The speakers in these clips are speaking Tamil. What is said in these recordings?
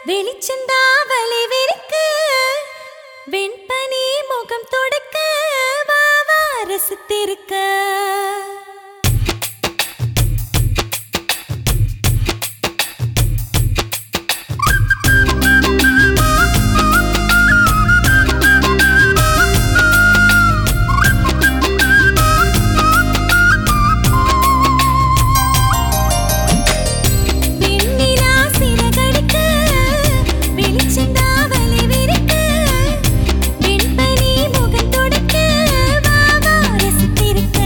வெளிச்சந்தா வலை விரிக்கு வெண்பனி முகம் தொடக்க வா வா ரசித்திருக்க வெண்ணிலா சிறகடிக்க வெளிச்சந்தா வலை விரிக்க வெண்பனி முகம் தொடக்க வா வா ரசித்திருக்க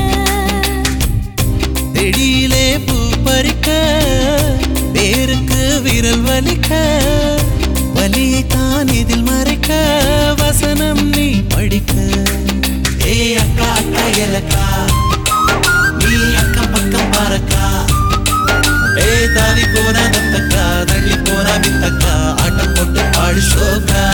தெடியிலே பூ பறிக்க வேருக்கு விரல் வலிக்க வலியை தான் இதில் மறைக்க வசனம் நீ படிக்க ஏ அக்கா அக்கா எலக்கா நீ அக்கம் பக்கம் பாரக்கா ஏ தாவி போனா தத்தக்கா தள்ளி போனா வித்தக்கா ஆட்டம் போட்டு பாடு ஷோக்கா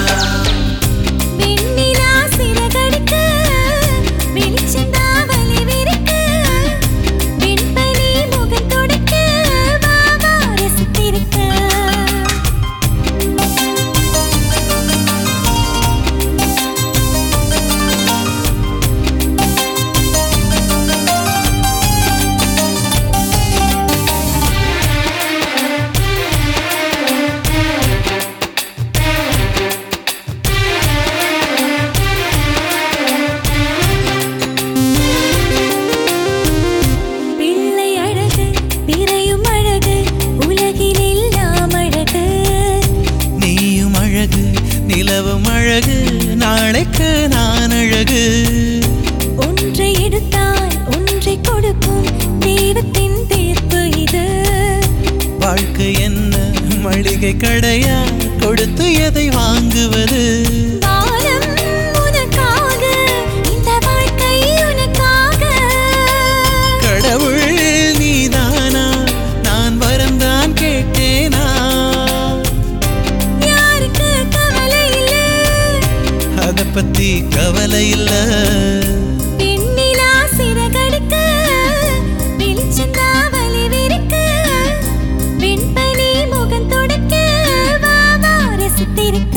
வெண்ணிலா சிறகடிக்க வெளிச்சந்தா வலை விரிக்க வெண்பனி முகம் தொடக்க வா வா ரசித்திருக்க பிள்ளை அழகு பிறையும் அழகு உலகில் எல்லாம் அழகு நீயும் அழகு நிலவும் அழகு நாளைக்கு நான் அழகு ஒன்றை எடுத்தால் ஒன்றை கொடுக்கும் தெய்வத்தின் தீர்ப்பு இது வாழ்க்கை என்ன மளிகை கடையா கொடுத்து எதை வாங்குவது வானம் உனக்காக இந்த வாழ்க்கை உனக்காக கடவுள் நீதானா நான் வரம்தான் கேட்டேனா யாருக்கு கவலை இல்லை அத பத்தி கவலை இல்ல பெண்ணிலா சிறகடிக்க வெளிச்சந்தா வலை விரிக்க வெண்பனி முகம் தொடக்க வா வா ரசித்திருக்க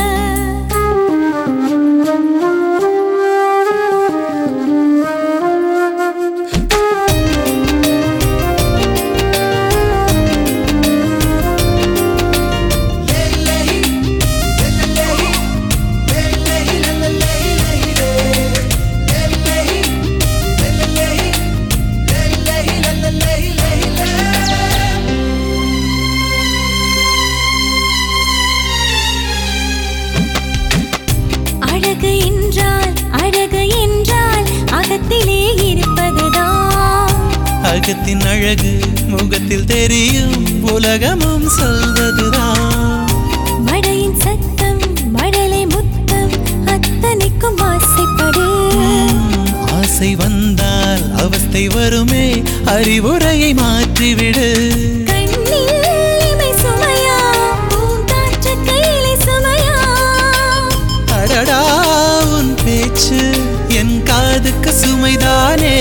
அழகு என்றால் அழகு என்றால் அகத்திலே இருப்பதுதான் அகத்தின் அழகு முகத்தில் தெரியும் உலகமும் சொல்வதுதான் மழையின் சத்தம் மழலை முத்தம் அத்தனைக்கும் ஆசைப்படு ஆசை வந்தால் அவஸ்தை வருமே அறிவுரையை மாற்றிவிடு கண்ணில் இமை சுமையா பூங்காற்று கையிலே சுமையா அடடா உன் பேச்சு என் காதுக்கு சுமைதானே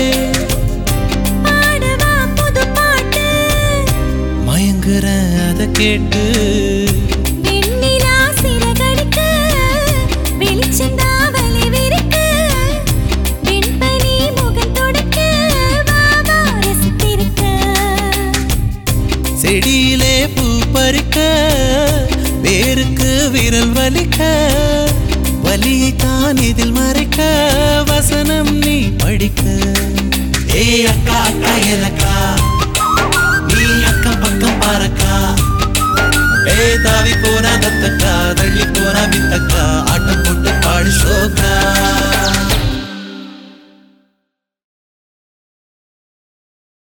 பாடவா புது பாட்டு மயங்குற அத கேட்டு வெண்ணிலா சிறகடிக்க வெளிச்சந்தா வலை விரிக்க வெண்பனி முகம் தொடக்க வா வா ரசித்திருக்க செடியிலே பூ பறிக்க வேருக்கு விரல் வலிக்க வலியை தான் இதில் மறைக்க வசனம் நீ படிக்க ஏ அக்கா அக்கா எனக்கா